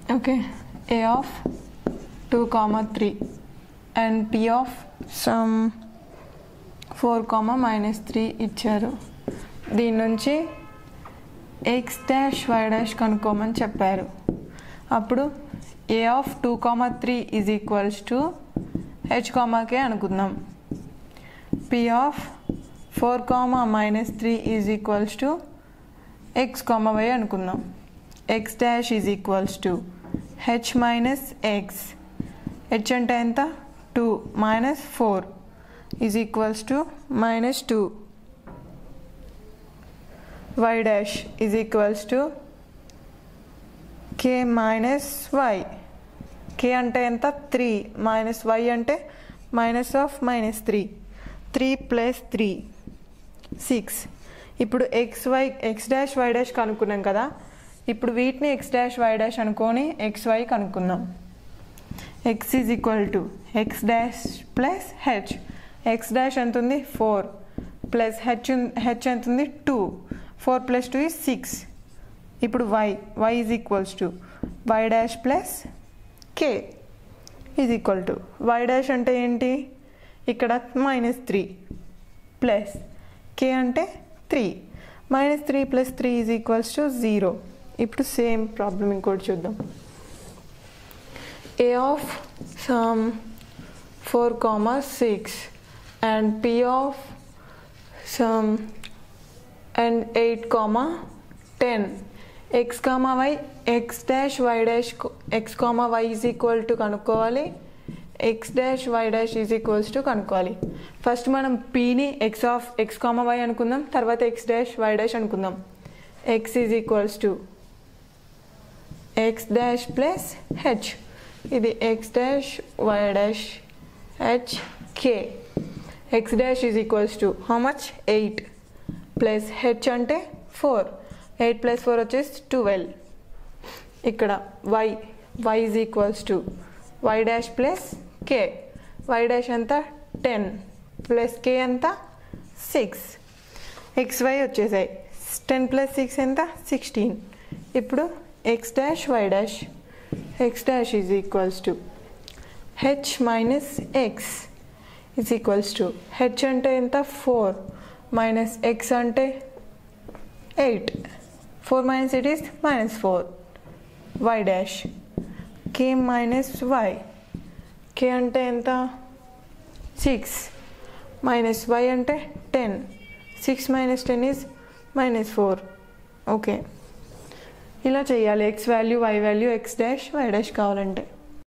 okay a of 2 comma 3 and p of some 4 comma minus 3 ఇచ్చారు దీని నుంచి x dash why dash కనుక్కోమని చెప్పారు అప్పుడు a of two comma three is equals to h కామాకే అనుకుందాం p of four comma minus three is equals to x comma y అనుకుందాం x dash is equals to h minus x h అంటే ఎంత two minus four is equals to minus two y dash is equals to k minus y k అంటే ఎంత three minus why అంటే minus of minus three three plus three six ఇప్పుడు x y x dash why dash కనుక్కున్నాం కదా ఇప్పుడు వీటిని x dash why dash అనుకొని x y కనుక్కుందాం x is equal to x dash plus h x dash ఎంత ఉంది ఫోర్ ప్లస్ హెచ్ హెచ్ ఎంత ఉంది two four plus two is six ఇప్పుడు y y is equals to y dash plus k is equal to y dash అంటే ఏంటి ఇక్కడ minus three plus k అంటే three minus three plus three is equals to zero ఇప్పుడు same problem ఇంకోటి చూద్దాం a of some 4 comma 6 and p of some and 8 comma 10 x comma y x dash y dash co- x comma y is equal to కనుక్కోవాలి x dash y dash is equals to కనుక్కోవాలి first మనం pని x of x comma y అనుకుందాం తర్వాత x dash y dash అనుకుందాం x is equals to x dash plus h ఇది x dash y dash h k x dash is equals to how much 8 plus h అంటే four eight plus four వచ్చేసి twelve ఇక్కడ y y is equals to y dash plus k y dash ఎంత ten plus k ఎంత six x y వచ్చేసాయి ten plus six ఎంత sixteen ఇప్పుడు x dash why dash x dash is equals to h minus x is equals to h అంటే ఎంత four minus x అంటే eight four minus eight is minus four why dash K minus Y K అంటే ఎంత six minus why అంటే ten six minus ten is minus four okay ఇలా చేయాలి X value Y value X dash why dash కావాలంటే